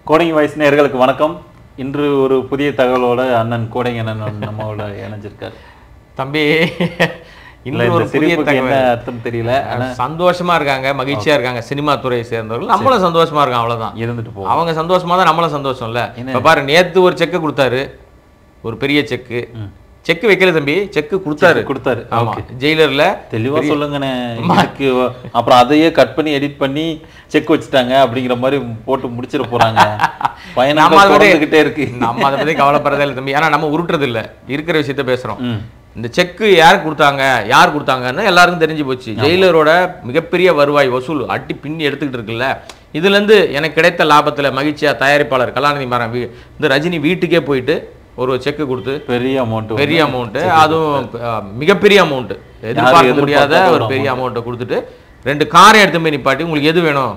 Coding voice நேயர்களுக்கு வணக்கம் இன்று ஒரு புதிய தகவலோட அண்ணன் கோடிங் அண்ணன் நம்மளோட இணைஞ்சிருக்காரு தம்பி இல்ல இன்னும் இந்த ஒரு புதிய சிரிப்புக்கு என்ன தகவல் அர்த்தம் தெரியல ஆனா சந்தோஷமா இருக்காங்க மகிழ்ச்சியா இருக்காங்க சினிமா துறையை சேர்ந்தவர்கள் நம்மளும் சந்தோஷமா இருக்கோம் அவ்வளவுதான் இருந்துட்டு போவோம் அவங்க சந்தோஷமா தான் நம்மளும் சந்தோஷம் இல்ல என்ன? இப்ப பாரு நேத்து ஒரு செக்கு கொடுத்தாரு ஒரு பெரிய செக்கு ம். செக்கு வைக்கல தம்பி செக்கு கொடுத்தாரு கொடுத்தாரு ஆமா ஓகே ஜெயிலர்ல தெளிவா சொல்லுங்கண்ணே இதுக்கு அப்புறம் அதையே கட் பண்ணி எடிட் பண்ணி செக் வச்சுட்டாங்க அப்படிங்கிற மாதிரி போட்டு முடிச்சிட போறாங்க நம்ம பயணம் அதை பத்தி- தொடர்ந்துகிட்டே இருக்கு நம்ம அதை பத்தி கவலைப்படுறதே இல்லை தம்பி ஏன்னா நம்ம உருட்டுறது இல்ல இருக்கிற விஷயத்த பேசுறோம் ம். இந்த செக்கு யார் கொடுத்தாங்க யார் கொடுத்தாங்கன்னு எல்லாருக்கும் தெரிஞ்சு போச்சு ஜெயிலரோட மிகப்பெரிய வருவாய் வசூல் அட்டி பின்னி எடுத்துக்கிட்டு இருக்குல்ல இதுல இருந்து எனக்கு கிடைத்த லாபத்துல மகிழ்ச்சியா தயாரிப்பாளர் கலாநிதி மாறன் வீ- இந்த ரஜினி வீட்டுக்கே போயிட்டு ஒரு செக்கு கொடுத்து பெரிய அமௌண்ட் பெரிய அமௌண்ட் அதுவும் அஹ், மிகப்பெரிய அமௌண்ட் எதிர்பார்க்க முடியாத எதிர்பார்க்காத ஒரு ஒரு பெரிய அமௌண்ட்டை கொடுத்துட்டு ரெண்டு காரை எடுத்து போய் நிப்பாட்டி உங்களுக்கு எது வேணும்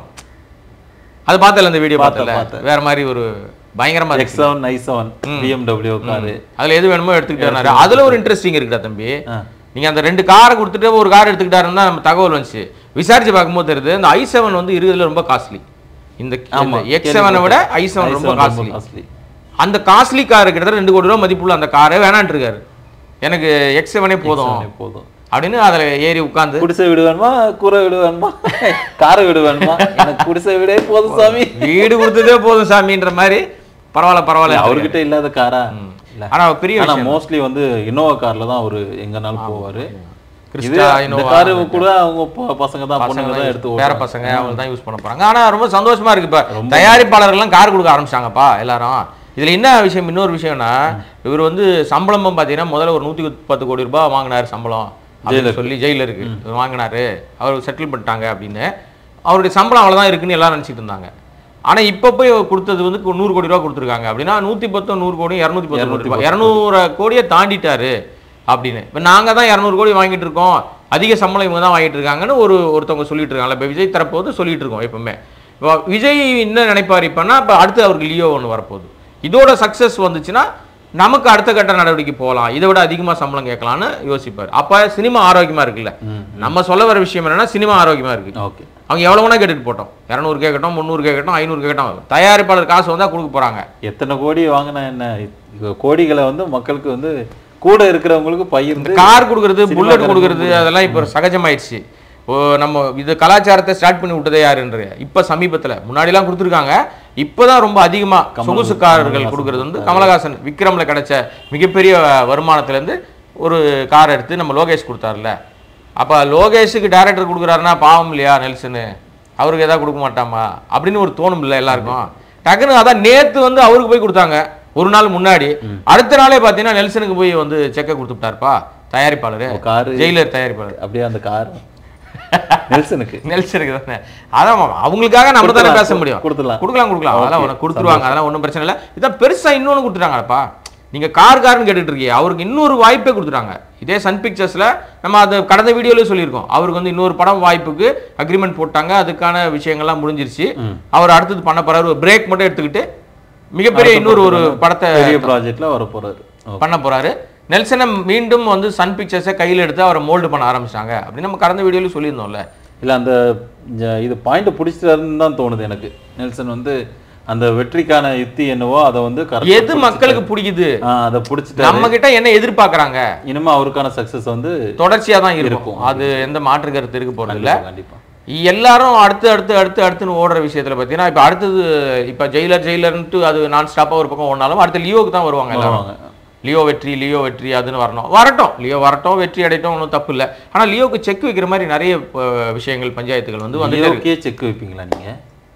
அது பார்த்தல இந்த வீடியோ பார்த்தேன், பார்த்தல பார்த்தேன். வேற மாதிரி ஒரு பயங்கரமா இருக்கு X seven I seven BMW car அதுல எது வேணுமோ எடுத்துக்கிட்டாரு அதுல ஒரு இன்ட்ரெஸ்டிங் இருக்குடா தம்பி ஆ. நீங்க அந்த ரெண்டு காரை கொடுத்துட்டு ஒரு கார் எடுத்துக்கிட்டாருன்னு தான் நம்ம தகவல் வந்துச்சு விசாரிச்சு பார்க்கும்போது தெரியுது இந்த ஐ செவன் வந்து இருக்கிறதுல ரொம்ப காஸ்ட்லி இந்த ஆமா எக்ஸ் செவனை விட ஐ செவன் ரொம்ப காஸ்ட்லி காஸ்ட்லி அந்த காஸ்ட்லி கார் கிட்டத்தட்ட ரெண்டு கோடி ரூபா மதிப்புள்ள அந்த காரை வேணான்ட்டு இருக்காரு எனக்கு எக்ஸ் செவனே போதும் போதும் அப்படின்னு அதுல ஏறி உட்காந்து குடிசை வீடு வேணுமா கூரை வீடு வேணுமா காரை வீடு வேணுமா எனக்கு குடிசை வீடே போதும் சாமி வீடு கொடுத்ததே போதும் சாமின்ற மாதிரி பரவாயில்ல பரவாயில்ல அவர்கிட்ட இல்லாத காரா இல்ல ஆனா பெரிய ஆனா விஷயம் மோஸ்ட்லி வந்து இன்னோவா கார்ல தான் அவரு எங்கனாலும் போவாரு இது கிறிஸ்டா இந்த இனோவா காரு கூட அவங்க ப- பசங்க தான் பொண்ணுங்க தான் எடுத்து பேர ஓட்டுறாங்க. பசங்க அவங்க தான் யூஸ் பண்ண போறாங்க ஆனா ரொம்ப சந்தோஷமா இருக்கு இப்ப தயாரிப்பாளர்கள்லாம் கார் கொடுக்க ஆரம்பிச்சாங்கப்பா எல்லாரும் இதுல என்ன விஷயம் இன்னொரு விஷயம்னா இவர் வந்து சம்பளமும் பாத்தீங்கன்னா முதல்ல ஒரு நூத்தி பத்து கோடி ரூபாய் வாங்கினாரு சம்பளம் அப்படின்னு சொல்லி ஜெயிலருக்கு இவர் வாங்கினாரு அவர் செட்டில் பண்ணிட்டாங்க அப்படின்னு அவருடைய சம்பளம் அவ்வளவுதான் இருக்குன்னு எல்லாரும் நினைச்சிட்டு இருந்தாங்க ஆனா இப்ப போய் கொடுத்தது வந்து நூறு கோடி ரூபாய் கொடுத்துருக்காங்க அப்படின்னா நூத்தி பத்து நூறு கோடி இரநூத்தி பத்து கோடி ரூபாய் இரநூறு கோடியை தாண்டிட்டாரு அப்படின்னு இப்போ நாங்க தான் இரநூறு கோடி வாங்கிட்டு இருக்கோம் அதிக சம்பளம் இவங்க தான் வாங்கிட்டு இருக்காங்கன்னு ஒரு ஒருத்தவங்க சொல்லிட்டு இருக்காங்கல்ல இப்போ விஜய் தரப்பு வந்து சொல்லிட்டு இருக்கோம் எப்பவுமே இப்போ விஜய் என்ன நினைப்பார் இப்போனா இப்போ அடுத்து அவருக்கு லியோ ஒன்று வரப்போகுது இதோட சக்ஸஸ் வந்துச்சுன்னா நமக்கு அடுத்த கட்ட நடவடிக்கை போகலாம் இதை விட அதிகமாக சம்பளம் கேட்கலான்னு யோசிப்பார் அப்போ சினிமா ஆரோக்கியமா இருக்குல்ல ம். நம்ம சொல்ல வர விஷயம் என்னன்னா சினிமா ஆரோக்கியமா இருக்கு ஓகே அவங்க எவ்வளோ வேணா கேட்டுட்டு போட்டோம் இரநூறு கேட்கட்டும் முந்நூறு கேட்கட்டும் ஐநூறு கேட்கட்டும் தயாரிப்பாளர் காசு வந்தா கொடுக்க போறாங்க எத்தனை கோடி வாங்கினா என்ன இது கோடிகளை வந்து மக்களுக்கு வந்து கூட இருக்கிறவங்களுக்கு பகிர்ந்து கார் கொடுக்கறது சினிமா புல்லட் காரங்க கொடுக்கறது அதெல்லாம் இப்போ சகஜமாயிடுச்சு ஓ நம்ம இது கலாச்சாரத்தை ஸ்டார்ட் பண்ணி விட்டதே யாருன்ற இப்போ சமீபத்துல முன்னாடிலாம் கொடுத்துருக்காங்க இப்போதான் ரொம்ப அதிகமா சொகுசுக்காரர்கள் கொடுக்கறது வந்து கமலஹாசன் விக்ரம்ல கிடைச்ச மிகப்பெரிய வருமானத்துல இருந்து ஒரு கார் எடுத்து நம்ம லோகேஷ் கொடுத்தாருல அப்ப லோகேஷுக்கு டைரக்டர் கொடுக்குறாருன்னா பாவம் இல்லையா நெல்சனு அவருக்கு ஏதாவது கொடுக்க மாட்டாமா அப்படின்னு ஒரு தோணும் இல்லை எல்லாருக்கும் டக்குன்னு அதான் நேத்து வந்து அவருக்கு போய் கொடுத்தாங்க ஒரு நாள் முன்னாடி அடுத்த நாளே பார்த்தீங்கன்னா நெல்சனுக்கு போய் வந்து செக்கை கொடுத்துட்டாருப்பா தயாரிப்பாளர் காரு ஜெயிலர் தயாரிப்பாளர் அப்படியே அந்த கார் நெல்சனுக்கு நெல்சனுக்கு தானே அதான் அவங்களுக்காக நம்ம தானே பேச முடியும் கொடுத்துடலாம். கொடுக்கலாம் கொடுக்கலாம் அதெல்லாம் ஒண்ணு கொடுத்துருவாங்க அதெல்லாம் ஒன்றும் பிரச்சனை இல்லை இதான் பெருசா இன்னொன்னு கொடுத்துட்டாங்கப்பா நீங்க கார் கார்னு கேட்டுட்டு இருக்கீங்க அவருக்கு இன்னொரு வாய்ப்பே கொடுத்துட்டாங்க இதே சன் பிக்சர்ஸ்ல நம்ம அது கடந்த வீடியோலயே சொல்லியிருக்கோம் அவருக்கு வந்து இன்னொரு படம் வாய்ப்புக்கு அக்ரிமெண்ட் போட்டாங்க அதுக்கான விஷயங்கள்லாம் முடிஞ்சிருச்சு அவர் அடுத்தது பண்ண போறாரு ஒரு பிரேக் மட்டும் எடுத்துக்கிட்டு மிகப்பெரிய இன்னொரு ஒரு படத்தை பெரிய ப்ராஜெக்ட்ல வர போறாரு பண்ண போறாரு நெல்சனை மீண்டும் வந்து சன் பிக்சர்ஸை கையில் எடுத்து அவரை மோல்டு பண்ண ஆரம்பிச்சிட்டாங்க அப்படின்னு நம்ம கடந்த வீடியோலயும் சொல்லியிருந்தோம்ல இல்ல அந்த ஜ- இது பாயிண்ட் பிடிச்சிட்டாருன்னு தான் தோணுது எனக்கு நெல்சன் வந்து அந்த வெற்றிக்கான யுக்தி என்னவோ அதை வந்து correct ஆ எது மக்களுக்கு பிடிக்குது ஆ, அதை பிடிச்சிட்டாரு நம்ம கிட்ட என்ன எதிர்பார்க்கறாங்க இனிமே அவருக்கான சக்சஸ் வந்து தொடர்ச்சியா தான் இருக்கும் இருக்கும். அது எந்த மாற்று கருத்து இருக்க போறது இல்ல கண்டிப்பா எல்லாரும் அடுத்து அடுத்து அடுத்து அடுத்துன்னு ஓடுற விஷயத்துல பார்த்தீங்கன்னா இப்போ அடுத்தது இப்போ ஜெயிலர் ஜெயிலர்ன்ட்டு அது நான் ஸ்டாப்பாக ஒரு பக்கம் ஓடினாலும் அடுத்து லியோவுக்கு தான் வருவாங்க எல்லாரும் வருவாங்க. லியோ வெற்றி லியோ வெற்றி அதுன்னு வரணும் வரட்டும் லியோ வரட்டும் வெற்றி அடையட்டும் ஒன்றும் தப்பு இல்லை ஆனா லியோவுக்கு செக் வைக்கிற மாதிரி நிறைய அஹ், விஷயங்கள் பஞ்சாயத்துகள் வந்து வந்து ஹீரோக்கே செக் வைப்பீங்களா நீங்க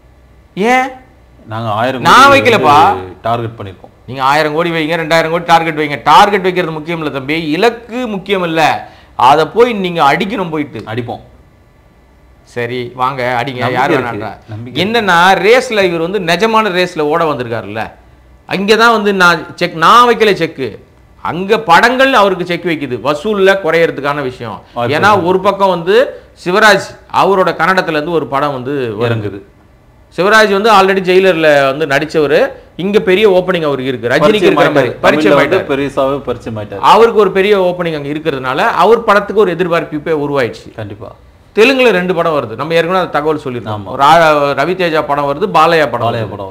ஏன் நாங்க ஆயிரம் நான் வைக்கலப்பா. டார்கெட் பண்ணிருக்கோம் நீங்க ஆயிரம் கோடி வைங்க ரெண்டாயிரம் கோடி டார்கெட் வைங்க டார்கெட் வைக்கிறது முக்கியம் இல்லை தம்பி இலக்கு முக்கியம் இல்ல அதை போய் நீங்க அடிக்கணும் போயிட்டு அடிப்போம் சரி வாங்க அடிங்க நம்பிக்கை யார் இருக்கு. வேணான்றா நம்பிக்கை என்னன்னா ரேஸ்ல இவர் வந்து நிஜமான ரேஸ்ல ஓட வந்திருக்காருல்ல அங்கே தான் வந்து நான் செக் நான் வைக்கல செக்கு அங்க படங்கள் அவருக்கு செக் வைக்குது வசூல்ல குறையறதுக்கான விஷயம் வாய்ப்பு ஏன்னா ஒரு பக்கம் வந்து சிவராஜ் அவரோட கன்னடத்துல இருந்து ஒரு படம் வந்து வரும் இறங்குது சிவராஜ் வந்து ஆல்ரெடி ஜெயிலர்ல வந்து நடிச்சவர் இங்க பெரிய ஓப்பனிங் அவருக்கு இருக்கு ரஜினிக்கு இருக்கிற மாதிரி பரிச்சயம் வந்து ஆயிட்டாரு. பெருசாவே பரிச்சயம் ஆயிட்டாரு அவருக்கு ஒரு பெரிய ஓப்பனிங் அங்க இருக்கிறதுனால அவர் படத்துக்கு ஒரு எதிர்பார்ப்பு இப்ப உருவாயிடுச்சு கண்டிப்பா தெலுங்குல ரெண்டு படம் வருது நம்ம ஏற்கனவே அந்த தகவல் சொல்லியிருந்தோம் ஒரு ஆ- ரவி தேஜா படம் வருது பாலையா படம் பாளைய வருது. படம் வருது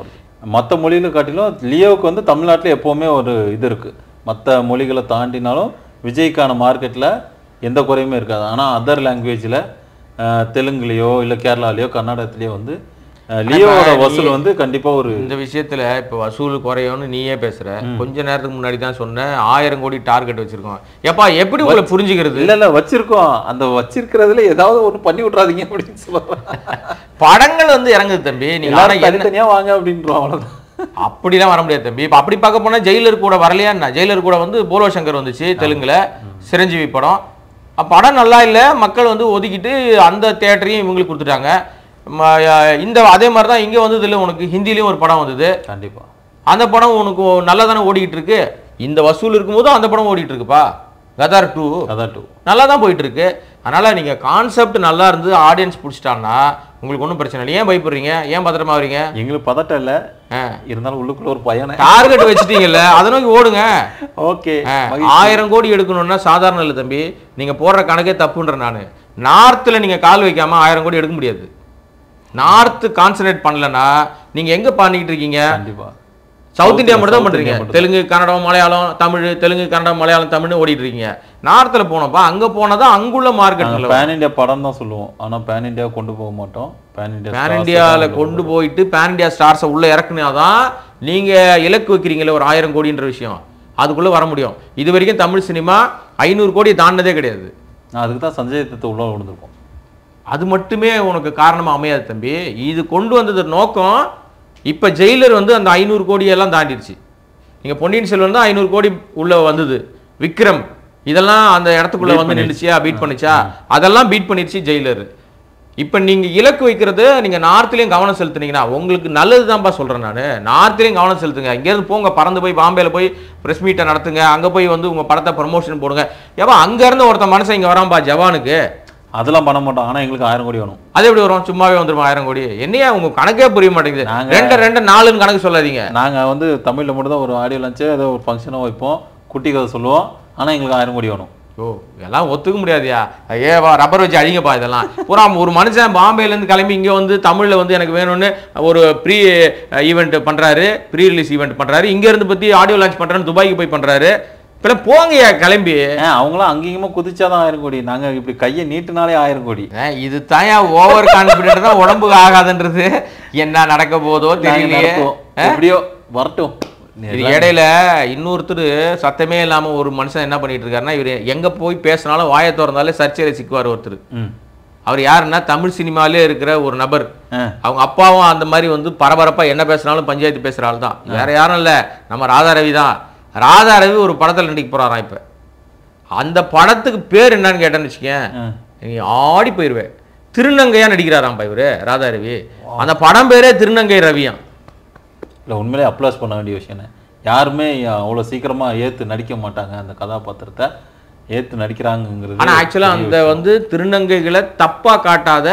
மற்ற மொழியில காட்டிலும் லியோவுக்கு வந்து தமிழ்நாட்டில் எப்போவுமே ஒரு இது இருக்குது மற்ற மொழிகளை தாண்டினாலும் விஜய்க்கான மார்க்கெட்டில் எந்த குறையுமே இருக்காது ஆனால் அதர் லாங்குவேஜில் தெலுங்குலேயோ இல்லை கேரளாலேயோ கர்நாடகத்துலேயோ வந்து அஹ், லியோவோட வசூல் வந்து கண்டிப்பாக ஒரு இந்த விஷயத்துல இப்ப வசூல் குறையும்னு நீயே பேசுற கொஞ்ச நேரத்துக்கு முன்னாடி தான் சொன்ன ஆயிரம் கோடி டார்கெட் வச்சிருக்கோம் எப்பா எப்படி உங்களை புரிஞ்சுக்கிறது இல்ல இல்ல வச்சிருக்கோம் அந்த வச்சிருக்கிறதுல ஏதாவது ஒண்ணு பண்ணி விட்றாதீங்க அப்படின்னு சொல்லுவாங்க படங்கள் வந்து இறங்குது தம்பி நீங்க ஆனா எல்லாரும் தனித்தனியா வாங்க அப்படின்றோம் அவ்வளவுதான் அப்படிலாம் வர முடியாது தம்பி இப்போ அப்படி பார்க்க போனா ஜெயிலர் கூட வரலையா என்ன ஜெயிலர் கூட வந்து போலோ சங்கர் வந்துச்சு தெலுங்குல சிரஞ்சீவி படம் அப்ப படம் நல்லா இல்லை மக்கள் வந்து ஒதுக்கிட்டு அந்த தேட்டரையும் இவங்களுக்கு கொடுத்துட்டாங்க ம, அஹ், இந்த அதே மாதிரி தான் இங்கே வந்தது இல்லை உனக்கு ஹிந்திலையும் ஒரு படம் வந்தது கண்டிப்பா அந்த படம் உனக்கு நல்லா தானே ஓடிக்கிட்டு இருக்கு இந்த வசூல் இருக்கும்போது அந்த படம் ஓடிட்டு இருக்குப்பா கதார் டூ அதான் டூ நல்லா தான் போயிட்டு இருக்கு அதனால நீங்க கான்செப்ட் நல்லா இருந்து ஆடியன்ஸ் பிடிச்சிட்டான்னா உங்களுக்கு ஒன்றும் பிரச்சனை இல்லை ஏன் பயப்படுறீங்க ஏன் பத்திரமா வரீங்க எங்களுக்கு பதட்டம் இல்ல இருந்தாலும் உள்ளுக்குள்ள ஒரு பையனை டார்கெட் வச்சுட்டீங்கல்ல அதை நோக்கி ஓடுங்க ஓகே ஆ, ஆயிரம் கோடி எடுக்கணும்னா சாதாரண இல்லை தம்பி நீங்க போடுற கணக்கே தப்புன்ற நான் நார்த்தில் நீங்க கால் வைக்காம ஆயிரம் கோடி எடுக்க முடியாது நார்த்து கான்சன்ட்ரேட் பண்ணலன்னா நீங்க எங்க பண்ணிக்கிட்டு இருக்கீங்க கண்டிப்பா சவுத் இந்தியா மட்டும் தான் South பண்றீங்க India மட்டும் தெலுங்கு கன்னடம் மலையாளம் தமிழ் தெலுங்கு கன்னடம் மலையாளம் தமிழ்னு ஓடிட்டு இருக்கீங்க நார்த்தில் போனப்பா அங்க போனதான் அங்குள்ள மார்க்கெட்ல பேன் இந்தியா படம் தான் சொல்லுவோம் ஆனா பேன் இந்தியா கொண்டு போக மாட்டோம் பேன் இந்தியா பேன் இந்தியாவில் கொண்டு போயிட்டு பேன் இந்தியா ஸ்டார்ஸை உள்ள இறக்குனாதான் நீங்க இலக்கு வைக்கிறீங்களே ஒரு ஆயிரம் கோடின்ற விஷயம் அதுக்குள்ள வர முடியும் இது வரைக்கும் தமிழ் சினிமா ஐநூறு கோடி தாண்டினதே கிடையாது அதுக்கு தான் சஞ்சய் தத்தை உள்ள விழுந்திருக்கோம் அது மட்டுமே உனக்கு காரணமா அமையாது தம்பி இது கொண்டு வந்தது நோக்கம் இப்ப ஜெயிலர் வந்து அந்த ஐநூறு கோடியெல்லாம் தாண்டிடுச்சு நீங்க பொன்னியின் செல்வன் தான் ஐநூறு கோடி உள்ள வந்தது விக்ரம் இதெல்லாம் அந்த இடத்துக்குள்ள Beat வந்து பண்ணிருச்சு. நின்றுச்சியா பீட் பண்ணிச்சா அதெல்லாம் பீட் பண்ணிருச்சு ஜெயிலர் இப்ப நீங்க இலக்கு வைக்கிறது நீங்க நார்த்லயும் கவனம் செலுத்துனீங்கன்னா உங்களுக்கு நல்லது தான்ப்பா சொல்றேன் நான் நார்த்லயும் கவனம் செலுத்துங்க இங்கேருந்து போங்க பறந்து போய் பாம்பேல போய் பிரஸ் மீட்டை நடத்துங்க அங்க போய் வந்து உங்க படத்தை ப்ரமோஷன் போடுங்க ஏப்பா அங்க இருந்து ஒருத்தன் மனுஷன் இங்க வரான்பா ஜவானுக்கு அதெல்லாம் பண்ண மாட்டோம் ஆனா எங்களுக்கு ஆயிரம் கோடி வேணும் அது எப்படி வரும் சும்மாவே வந்துருமா ஆயிரம் கோடி என்னையா உங்க கணக்கே புரிய மாட்டேங்குது நாங்க- ரெண்டு ரெண்டு நாலுன்னு கணக்கு சொல்லாதீங்க நாங்க வந்து தமிழ்ல மட்டும் தான் ஒரு ஆடியோ லான்ச்சு ஏதோ ஒரு ஃபங்க்ஷனாக வைப்போம் குட்டி கதை சொல்லுவோம் ஆனா எங்களுக்கு ஆயிரம் கோடி வேணும் ஓ இதெல்லாம் ஒத்துக்க முடியாதுயா ஏவா ரப்பர் வச்சு அடிங்கப்பா இதெல்லாம் பூரா ஒரு மனுஷன் பாம்பேல இருந்து கிளம்பி இங்க வந்து தமிழ்ல வந்து எனக்கு வேணும்னு ஒரு ப்ரீ ஈவெண்ட் பண்றாரு ப்ரீ ரிலீஸ் ஈவெண்ட் பண்றாரு இங்க இருந்து பத்தி ஆடியோ லான்ச் பண்றேன்னு துபாய்க்கு போய் பண்றாரு இப்ப போங்கய்யா கிளம்பி ஏன் அவங்களாம் அங்கேயுமா குதிச்சாதான் ஆயிரம் கோடி நாங்க இப்படி கையை நீட்டுனாலே ஆயிரம் கோடி அஹ் இது தாயா ஓவர் கான்பிடென்ட் தான் உடம்புக்கு ஆகாதுன்றது என்ன நடக்க போதோ நாங்க தெரியலையே நடத்துவோம். எப்படியோ வரட்டும் இது இடையில இன்னொருத்தர் சத்தமே இல்லாம ஒரு மனுஷன் என்ன பண்ணிட்டு இருக்காருன்னா இவர் எங்க போய் பேசினாலும் வாயை திறந்தாலே சர்ச்சையில சிக்குவார் ஒருத்தர் ம் அவர் யாருன்னா தமிழ் சினிமாலே இருக்கிற ஒரு நபர் ஆ அவங்க அப்பாவும் அந்த மாதிரி வந்து பரபரப்பா என்ன பேசினாலும் பஞ்சாயத்து பேசுற ஆள் தான் வேற யாரும் இல்ல நம்ம ராதா ரவி தான் ராதா ரவி ஒரு படத்துல நடிக்க போறாராம் இப்ப அந்த படத்துக்கு பேர் என்னன்னு கேட்டேன்னு வச்சுக்கேன் ஆ. நீ ஆடி போயிருவேன் திருநங்கையா நடிக்கிறாராம்ப்பா இவரு ராதா ரவி அந்த படம் பேரே திருநங்கை ரவியாம் இல்லை உண்மையிலே அப்ளாஸ் பண்ண வேண்டிய விஷயம் யாருமே அவ்வளோ சீக்கிரமா ஏத்து நடிக்க மாட்டாங்க அந்த கதாபாத்திரத்தை ஏத்து நடிக்கிறாங்கங்கிறது ஆனா ஆக்சுவலா அந்த வந்து திருநங்கைகளை தப்பா காட்டாத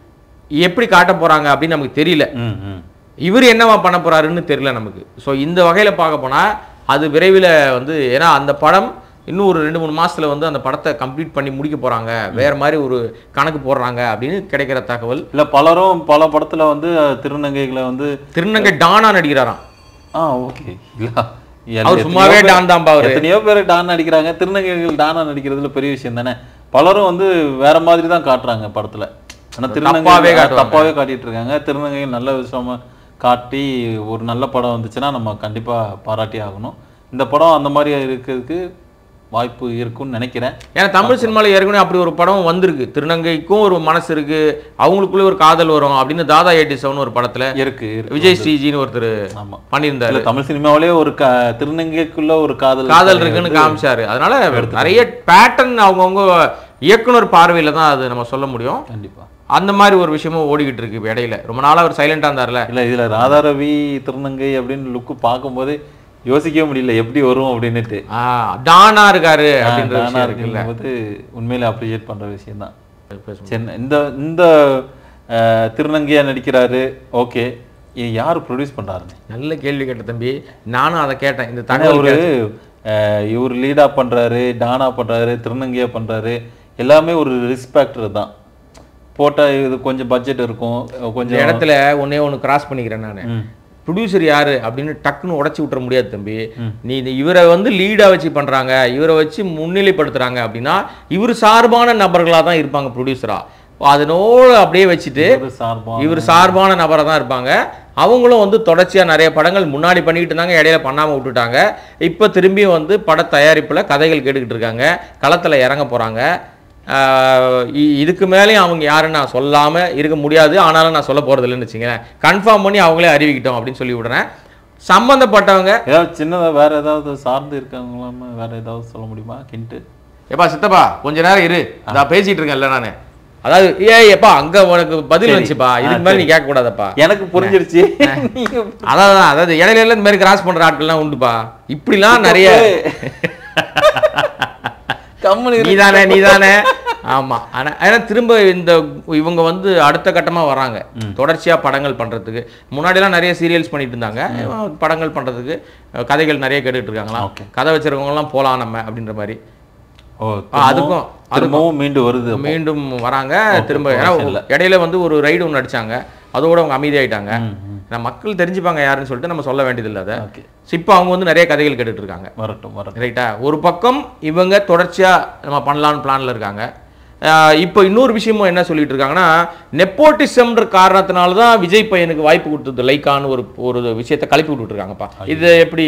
எப்படி காட்ட போறாங்க அப்படின்னு நமக்கு தெரியல ம் ம் இவர் என்னவா பண்ண போறாருன்னு தெரியல நமக்கு ஸோ இந்த வகையில பார்க்க போனா அது விரைவில் வந்து ஏன்னா அந்த படம் இன்னும் ஒரு ரெண்டு மூணு மாசத்துல வந்து அந்த படத்தை கம்ப்ளீட் பண்ணி முடிக்க போறாங்க வேற மாதிரி ஒரு கணக்கு போடுறாங்க அப்படின்னு கிடைக்கிற தகவல் இல்ல பலரும் பல படத்துல வந்து திருநங்கைகளை வந்து திருநங்கை டானா நடிக்கிறாராம் ஆ ஓகே இல்ல அவர் எத்தனையோ சும்மாவே பேர்- டான் தான்பா அவரு. எத்தனையோ பேர் டான் நடிக்கிறாங்க திருநங்கைகள் டானா நடிக்கிறதுல பெரிய விஷயம் தானே பலரும் வந்து வேற மாதிரி தான் காட்டுறாங்க படத்துல ஆனா திருநங்கை தப்பாவே காட்டுவாங்க. தப்பாவே காட்டிட்டு இருக்காங்க திருநங்கைகள் நல்ல விஷயமா காட்டி ஒரு நல்ல படம் வந்துச்சுன்னா நம்ம கண்டிப்பா பாராட்டி ஆகணும் இந்த படம் அந்த மாதிரி இருக்கிறதுக்கு வாய்ப்பு இருக்கும்னு நினைக்கிறேன் ஏன்னா தமிழ் சினிமாவில் ஏற்கனவே அப்படி ஒரு படம் வந்திருக்கு திருநங்கைக்கும் ஒரு மனசு இருக்கு அவங்களுக்குள்ளே ஒரு காதல் வரும் அப்படின்னு தாதா எயிட்டி செவன் ஒரு படத்துல இருக்கு இருக்கு. விஜய் ஸ்ரீஜின்னு ஒருத்தர் ஆமா பண்ணியிருந்தாரு இல்ல தமிழ் சினிமாவிலே ஒரு க திருநங்கைக்குள்ள ஒரு காதல் காதல் இருக்குன்னு காமிச்சாரு அதனால நிறைய பேட்டர்ன் அவங்கவுங்க இயக்குனர் பார்வையில தான் அது நம்ம சொல்ல முடியும் கண்டிப்பா அந்த மாதிரி ஒரு விஷயமும் ஓடிக்கிட்டு இருக்கு இப்ப இடையில ரொம்ப நாளா அவர் சைலண்டா இருந்தார்ல இல்ல இதுல ராதாரவி திருநங்கை அப்படின்னு லுக்கு பார்க்கும்போது யோசிக்கவே முடியல எப்படி வரும் அப்படின்னுட்டு ஆ, டானா இருக்காரு அப்படின்ற தானா விஷயம் இருக்குல்ல இருக்கும்போது உண்மையில அப்ரிஷியேட் பண்ற விஷயம் தான் பேசுவோம். சரி இந்த இந்த அஹ், திருநங்கையா நடிக்கிறாரு ஓகே இது யார் ப்ரொடியூஸ் பண்றாருன்னு நல்ல கேள்வி கேட்ட தம்பி நானும் அதை கேட்டேன் இந்த ஆனா தகவல் ஒரு அஹ், இவர் லீடா பண்றாரு டானா பண்றாரு திருநங்கையா பண்றாரு எல்லாமே ஒரு ரிஸ்பெக்டர் தான் போட்டா இது கொஞ்சம் பட்ஜெட் இருக்கும் இந்த கொஞ்சம் இடத்துல ஒன்னே ஒன்று கிராஸ் பண்ணிக்கிறேன் நான் ம். ப்ரொடியூசர் யாரு அப்படின்னு டக்குன்னு உடச்சி விட்டுற முடியாது தம்பி நீ இது இவரை வந்து லீடா வச்சு பண்றாங்க இவரை வச்சு முன்னிலைப்படுத்துறாங்க அப்படின்னா இவர் சார்பான நபர்களா தான் இருப்பாங்க ப்ரொடியூசரா அதனோடு அப்படியே வச்சுட்டு ஒரு சார்பா இவர் சார்பான நபராக தான் இருப்பாங்க அவங்களும் வந்து தொடர்ச்சியாக நிறைய படங்கள் முன்னாடி பண்ணிக்கிட்டு இருந்தாங்க இடையில பண்ணாமல் விட்டுட்டாங்க இப்போ திரும்பியும் வந்து பட தயாரிப்பில் கதைகள் கேட்டுக்கிட்டு இருக்காங்க களத்தில் இறங்க போகிறாங்க இதுக்கு மேலேயும் அவங்க யாருன்னு நான் சொல்லாமல் இருக்க முடியாது ஆனாலும் நான் சொல்ல போகிறது இல்லைன்னு வச்சுங்களேன் கன்ஃபார்ம் பண்ணி அவங்களே அறிவிக்கிட்டோம் அப்படின்னு சொல்லி விடுறேன் சம்மந்தப்பட்டவங்க ஏதாவது சின்னதா வேற ஏதாவது சார்ந்து இருக்காங்களாம வேற ஏதாவது சொல்ல முடியுமா கிண்டு எப்பா சித்தப்பா கொஞ்ச நேரம் இரு நான் பேசிட்டு இருக்கேன்ல நான் அதாவது ஏய் எப்பா அங்க உனக்கு பதில் சரி. வந்துச்சுப்பா ஆ, இதுக்கு மேல நீ சரி. கேட்க கூடாதப்பா எனக்கு புரிஞ்சிருச்சு நீங்க அதான் அதாவது இடையில எல்லாம் இந்த மாதிரி கிராஸ் பண்ற ஆட்கள்லாம் உண்டுப்பா இப்படிலாம் நிறைய கம்மனு நீதானே நீதானே ஆமா ஆனா ஏன்னா திரும்ப இந்த இவங்க வந்து அடுத்த கட்டமா வராங்க தொடர்ச்சியா படங்கள் பண்றதுக்கு முன்னாடிலாம் நிறைய சீரியல்ஸ் பண்ணிட்டு இருந்தாங்க இவன் படங்கள் பண்றதுக்கு அஹ், கதைகள் நிறைய கேட்டுட்டு இருக்காங்களாம் Okay. கதை வச்சிருக்கவங்க எல்லாம் போலாம் நம்ம அப்படின்ற மாதிரி ஓ ஆ, அதுக்கும் திரும்பவும் மீண்டும் வருது அப்போ. மீண்டும் வராங்க Okay, திரும்ப okay, ஏன்னா இல்ல. இடையில வந்து ஒரு ரைடு ஒன்று அடிச்சாங்க அதோட அவங்க அமைதியாயிட்டாங்க ம், ம். ஏன்னா மக்கள் தெரிஞ்சுப்பாங்க யாருன்னு சொல்லிட்டு நம்ம சொல்ல வேண்டியதில்லை அதை ஓகே இப்போ அவங்க வந்து நிறைய கதைகள் கேட்டுட்டு இருக்காங்க வரட்டும் வரட்டும் ரைட்டா ஒரு பக்கம் இவங்க தொடர்ச்சியா நம்ம பண்ணலான்னு பிளான்ல இருக்காங்க ஆஹ் இப்போ இன்னொரு விஷயமும் என்ன சொல்லிட்டு இருக்காங்கன்னா நெப்போட்டிசம்ன்ற காரணத்தினால தான் விஜய் பையனுக்கு வாய்ப்பு கொடுத்தது லைக்கான்னு ஒரு ஒரு விஷயத்தை கிளப்பி விட்டுட்டு இருக்காங்கப்பா இது எப்படி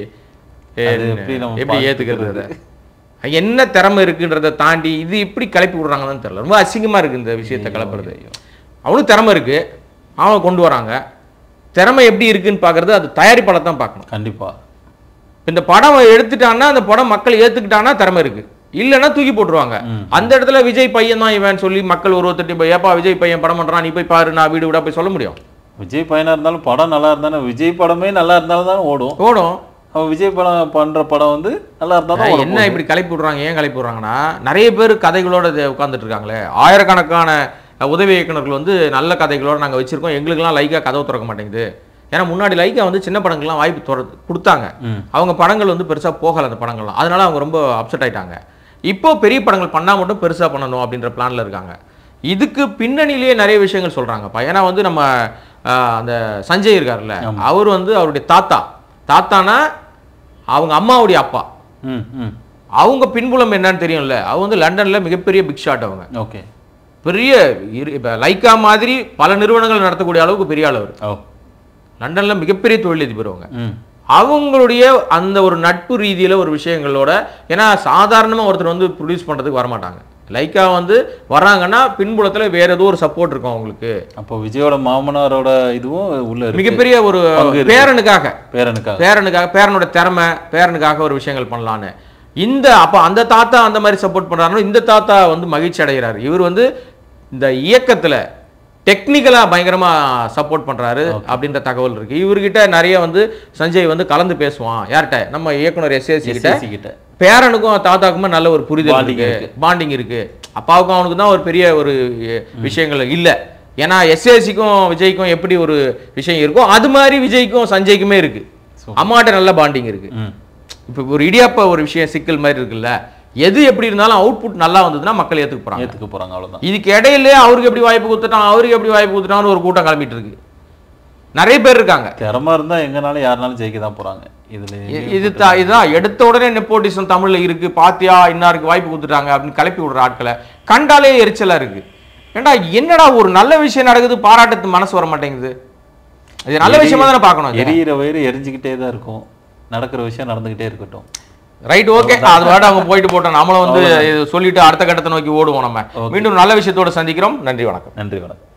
அது எப்படி நம்ம எப்படி ஏத்துக்கிறது அதை? என்ன திறமை இருக்குன்றதை தாண்டி இது எப்படி கிளப்பி விடுறாங்கன்னு தெரியல ரொம்ப அசிங்கமா இருக்கு இந்த விஷயத்தை கிளப்புறது அவனுக்கு திறமை இருக்கு அவன் கொண்டு வராங்க திறமை எப்படி இருக்குன்னு பார்க்கறது அது தயாரிப்பாளர் தான் பார்க்கணும் கண்டிப்பா இந்த படம் எடுத்துட்டான்னா அந்த படம் மக்கள் ஏத்துக்கிட்டான்னா திறமை இருக்கு இல்லைன்னா தூக்கி போட்டுருவாங்க ம். அந்த இடத்துல விஜய் பையன் தான் இவன் சொல்லி மக்கள் ஒரு ஒருத்தட்டி போய் ஏப்பா விஜய் பையன் படம் பண்றான் நீ போய் பாரு நான் வீடு விடா போய் சொல்ல முடியும் விஜய் பையனா இருந்தாலும் படம் நல்லா இருந்தாலும் விஜய் படமே நல்லா இருந்தாலும் தான் ஓடும் ஓடும் அவன் விஜய் படம் பண்ற படம் வந்து நல்லா இருந்தா தான் ஓடும் என்ன இப்படி கிளப்பி விடுறாங்க ஏன் கிளப்பி விடுறாங்கன்னா நிறைய பேர் கதைகளோட உட்காந்துட்டு இருக்காங்களே ஆயிரக்கணக்கான உதவி இயக்குனர்கள் வந்து நல்ல கதைகளோட நாங்க வச்சிருக்கோம் எங்களுக்கெல்லாம் லைக்கா கதவு திறக்க மாட்டேங்குது ஏன்னா முன்னாடி லைக்கா வந்து சின்ன படங்கள்லாம் வாய்ப்பு துற கொடுத்தாங்க ம். அவங்க படங்கள் வந்து பெருசா போகல அந்த படங்கள்லாம் அதனால அவங்க ரொம்ப அப்செட் ஆயிட்டாங்க இப்போ பெரிய படங்கள் பண்ணா மட்டும் பெருசா பண்ணணும் அப்படின்ற பிளான்ல இருக்காங்க இதுக்கு பின்னணியிலேயே நிறைய விஷயங்கள் சொல்றாங்கப்பா ஏன்னா வந்து நம்ம ஆஹ், அந்த சஞ்சய் இருக்காருல்ல அவர் வந்து அவருடைய தாத்தா தாத்தானா அவங்க அம்மாவுடைய அப்பா ம் ம் அவங்க பின்புலம் என்னன்னு தெரியும்ல அவங்க வந்து லண்டன்ல மிகப்பெரிய பிக் ஷாட் அவங்க ஓகே பெரிய இரு- இப்ப லைக்கா மாதிரி பல நிறுவனங்கள் நடத்தக்கூடிய அளவுக்கு பெரிய ஆள் அவர் ஓ லண்டன்ல மிகப்பெரிய தொழிலதிபர் அவங்க ம் அவங்களுடைய அந்த ஒரு நட்பு ரீதியில ஒரு விஷயங்களோட ஏன்னா சாதாரணமா ஒருத்தர் வந்து ப்ரொடியூஸ் பண்றதுக்கு வரமாட்டாங்க லைக்கா வந்து வராங்கன்னா பின்புலத்துல வேற ஏதோ ஒரு சப்போர்ட் இருக்கும் அவங்களுக்கு அப்போ விஜயோட மாமனாரோட இதுவும் உள்ள இருக்கு மிகப்பெரிய ஒரு பங்கு இருக்கு. பேரனுக்காக பேரனுக்காக பேரனுக்காக பேரனோட திறமை பேரனுக்காக ஒரு விஷயங்கள் பண்ணலான்னு இந்த அப்ப அந்த தாத்தா அந்த மாதிரி சப்போர்ட் பண்றாருன்னா இந்த தாத்தா வந்து மகிழ்ச்சி அடைகிறாரு இவர் வந்து இந்த இயக்கத்துல டெக்னிக்கலா பயங்கரமா சப்போர்ட் பண்றாரு அப்படின்ற தகவல் இருக்கு இவர்கிட்ட நிறைய வந்து சஞ்சய் வந்து கலந்து பேசுவான் யார்கிட்ட நம்ம இயக்குனர் எஸ்எஸ்சி கிட்ட SSC கிட்ட பேரனுக்கும் தாத்தாக்குமே நல்ல ஒரு புரிதல் Bonding இருக்கு பாண்டிங் இருக்கு அப்பாவுக்கும் அவனுக்கு தான் ஒரு பெரிய ஒரு எ, விஷயங்கள் இல்ல ஏன்னா எஸ்ஏசிக்கும் விஜய்க்கும் எப்படி ஒரு விஷயம் இருக்கோ அது மாதிரி விஜய்க்கும் சஞ்சய்க்குமே இருக்கு Super. அம்மாட்ட நல்ல பாண்டிங் இருக்கு ம் இப்போ ஒரு இடியாப்ப ஒரு விஷயம் சிக்கல் மாதிரி இருக்குல்ல எது எப்படி இருந்தாலும் அவுட்புட் நல்லா வந்ததுன்னா மக்கள் ஏத்துக்க போறாங்க ஏத்துக்க போறாங்க அவ்வளவுதான் இதுக்கு இடையில அவருக்கு எப்படி வாய்ப்பு கொடுத்துட்டான் அவருக்கு எப்படி வாய்ப்பு கொடுத்துட்டான்னு ஒரு கூட்டம் கிளம்பிட்டு இருக்கு நிறைய பேர் இருக்காங்க திறமை இருந்தா எங்கனாலும் யாருனாலும் ஜெயிக்க தான் போறாங்க இதுல இ- இது தான் இதுதான் எடுத்த உடனே நெப்போட்டிசம் தமிழ்ல இருக்கு பாத்தியா இன்னாருக்கு வாய்ப்பு கொடுத்துட்டாங்க அப்படின்னு கிளப்பி விடுற ஆட்களை கண்டாலே எரிச்சலா இருக்கு ஏண்டா என்னடா ஒரு நல்ல விஷயம் நடக்குது பாராட்டத்து மனசு வர மாட்டேங்குது இது நல்ல விஷயமா தானே பார்க்கணும் இது. எரியிற வயிறு எரிஞ்சுக்கிட்டே தான் இருக்கும் நடக்கிற விஷயம் நடந்துகிட்டே இருக்கட்டும் ரைட் ஓகே அது வாட அவங்க போயிட்டு போட்டோம் நம்மளும் வந்து இது சொல்லிட்டு அடுத்த கட்டத்தை நோக்கி ஓடுவோம் நம்ம மீண்டும் நல்ல விஷயத்தோட சந்திக்கிறோம் நன்றி வணக்கம் நன்றி வணக்கம்